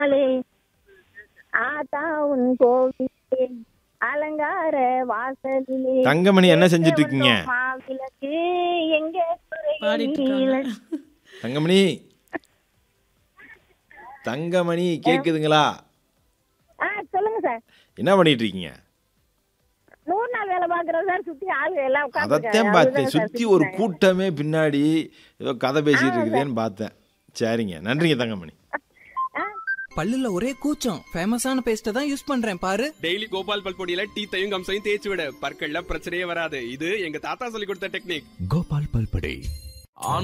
நாளே ஆத்தா உன் கோவிலே அலங்கார வாசலிலே தங்கமணி என்ன செஞ்சுட்டு இருக்கீங்க மாவிளக்கு எங்க பாடிட்டு துறையில் இருக்காங்க தங்கமணி தங்கமணி கேக்குதுங்களா ஆ சொல்லுங்க சார் என்ன பண்ணிட்டு இருக்கீங்க நூறு நாள் வேலை பாக்குறோம் சார் சுத்தி ஆளு எல்லாம் அதைத்தான் பார்த்தேன் சுத்தி ஒரு கூட்டமே பின்னாடி ஏதோ கதை பேசிட்டு இருக்குதேன்னு பார்த்தேன் சரிங்க நன்றிங்க தங்கமணி பல்லுல ஒரே கூச்சம் ஃபேமஸான பேஸ்ட தான் யூஸ் பண்றேன் பாரு டெய்லி கோபால் பல்பொடியில டீத்தையும் கம்சையும் தேய்ச்சி விட பற்கள்ல பிரச்சனையே வராது இது எங்க தாத்தா சொல்லி கொடுத்த டெக்னிக் கோபால் பல்படே